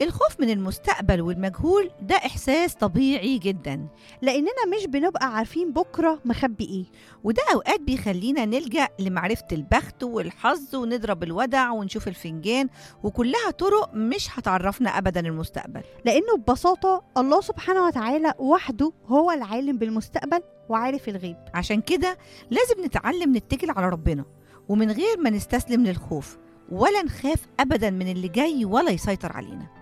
الخوف من المستقبل والمجهول ده إحساس طبيعي جدا لاننا مش بنبقى عارفين بكره مخبي ايه وده أوقات بيخلينا نلجأ لمعرفة البخت والحظ ونضرب الودع ونشوف الفنجان وكلها طرق مش هتعرفنا أبدا المستقبل لانه ببساطه الله سبحانه وتعالى وحده هو العالم بالمستقبل وعارف الغيب عشان كده لازم نتعلم نتكل على ربنا ومن غير ما نستسلم للخوف ولا نخاف أبدا من اللي جاي ولا يسيطر علينا